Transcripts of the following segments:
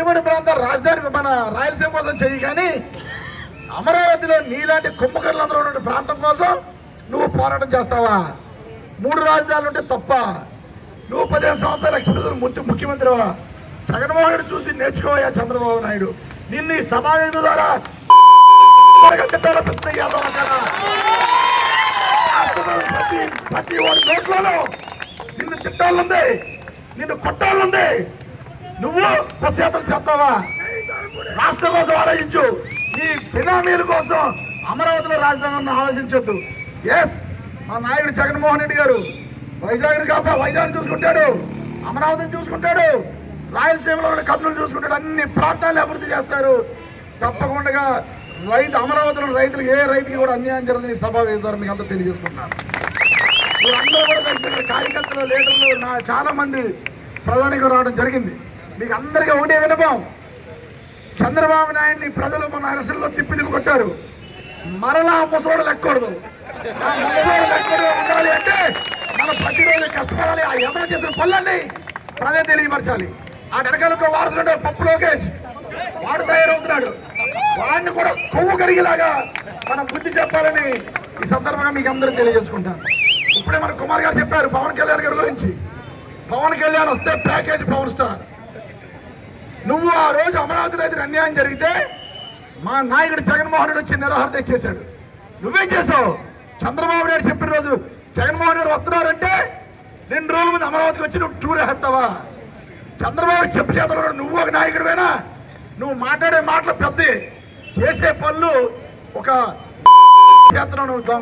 వెనుకబడి ప్రాంతాలు రాజధాని మన రాయలసీమ కోసం చెయ్యి కానీ అమరావతిలో నీలాంటి కుంభకర్లందరూ ఉన్న ప్రాంతం కోసం నువ్వు పోరాటం చేస్తావా మూడు రాజధానులు ఉంటే తప్ప నువ్వు పదిహేను సంవత్సరాలు లక్ష్మీ ముందు ముఖ్యమంత్రివా జగన్మోహన్ రెడ్డి చూసి నేర్చుకోవయ్యా చంద్రబాబు నాయుడు నిన్ను ఈ సమావేశం ద్వారా తిట్టాలనిపిస్తుంది యాదవ కదా. రాష్ట్రంలో ప్రతి ప్రతి వాడి నోట్లలో నిన్ను తిట్టాలంది నిన్ను కొట్టాలంది నువ్వు పశయాత్ర చేస్తావా రాష్ట్రం కోసం ఆలోచించు ఈ బినామీల కోసం అమరావతిలో రాజధాని ఆలోచించొద్దు ఎస్ మా నాయకుడు జగన్మోహన్ రెడ్డి గారు వైజాగ్ కాపా వైజాగ్ చూసుకుంటాడు అమరావతిని చూసుకుంటాడు రాయలసీమలో ఉన్న కర్నూలు చూసుకుంటాడు అన్ని ప్రాంతాలను అభివృద్ధి చేస్తారు తప్పకుండా రైతు అమరావతిలో రైతులకు ఏ రైతుకి కూడా అన్యాయం జరుగుతుంది ఈ సభ ద్వారా మీకు అంతా తెలియజేసుకుంటున్నాను మీరందరూ కూడా తెలిసిన కార్యకర్తలు లీడర్లు నా చాలా మంది ప్రధానిగా రావడం జరిగింది మీకు అందరికీ ఒకటే వినపం చంద్రబాబు నాయుడిని ప్రజలు మన అరసల్లో తిప్పి తిప్పి కొట్టారు మరలా ముసలోడు లెక్కకూడదు ఆ ముసలోడు లెక్కకూడదు ఉండాలి అంటే మనం ప్రతిరోజు కష్టపడాలి ఆ ఎదర చేసిన పనులన్నీ ప్రజలు తెలియపరచాలి ఆ వెనకాల వారసుడు పప్పు లోకేష్ వాడు తయారవుతున్నాడు వాడిని కూడా కొవ్వు కరిగేలాగా మనం బుద్ధి చెప్పాలని ఈ సందర్భంగా మీకు అందరూ తెలియజేసుకుంటాను ఇప్పుడే మన కుమార్ గారు చెప్పారు పవన్ కళ్యాణ్ గారి గురించి పవన్ కళ్యాణ్ వస్తే ప్యాకేజ్ పవన్ స్టార్ నువ్వు ఆ రోజు అమరావతి రైతులకు అన్యాయం జరిగితే మా నాయకుడు జగన్మోహన్ రెడ్డి వచ్చి నిరాహార చేశాడు నువ్వేం చేసావు చంద్రబాబు నాయుడు చెప్పిన రోజు జగన్మోహన్ రెడ్డి వస్తున్నారంటే రెండు రోజుల ముందు అమరావతికి వచ్చి నువ్వు టూర్ వేస్తావా చంద్రబాబు చెప్పు చేతలు నువ్వు ఒక నాయకుడివేనా నువ్వు మాట్లాడే మాటలు పెద్ద చేసే పనులు ఒక చేతను నువ్వు దొంగ.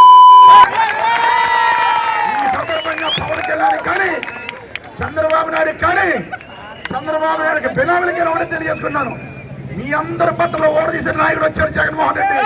ఈ సందర్భంగా పవన్ కళ్యాణ్ కానీ చంద్రబాబు నాయుడు కానీ చంద్రబాబు నాయుడుకి బినామీలకి ఒకటి తెలియజేసుకున్నాను మీ అందరి పట్ల ఓడదీసిన నాయకుడు వచ్చాడు జగన్మోహన్ రెడ్డి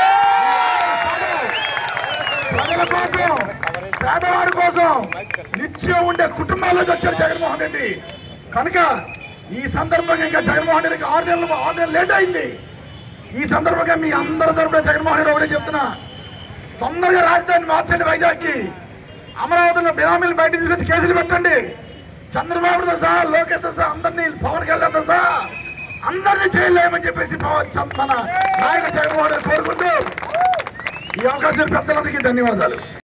ప్రజల కోసం పేదవాడి కోసం నిత్యం ఉండే కుటుంబాల్లోకి వచ్చాడు జగన్మోహన్ రెడ్డి కనుక ఈ సందర్భంగా ఇంకా జగన్మోహన్ రెడ్డికి ఆరు నెలలు ఆరు నెలలు లేట్ అయింది ఈ సందర్భంగా మీ అందరి తరపున జగన్మోహన్ రెడ్డి ఒకటే చెప్తున్నా తొందరగా రాజధాని మార్చండి వైజాగ్కి అమరావతిలో బినామీలు బయట తీసుకొచ్చి కేసులు పెట్టండి చంద్రబాబుతో సహా లోకేష్తో సహా అందరినీ పవన్ కళ్యాణ్తో సహా అందరినీ చేయలేమని చెప్పేసి పవన్ చంద్ మన నాయకుడు జగన్మోహన్ రెడ్డి కోరుకుంటూ ఈ అవకాశం పెద్దలందరికీ ధన్యవాదాలు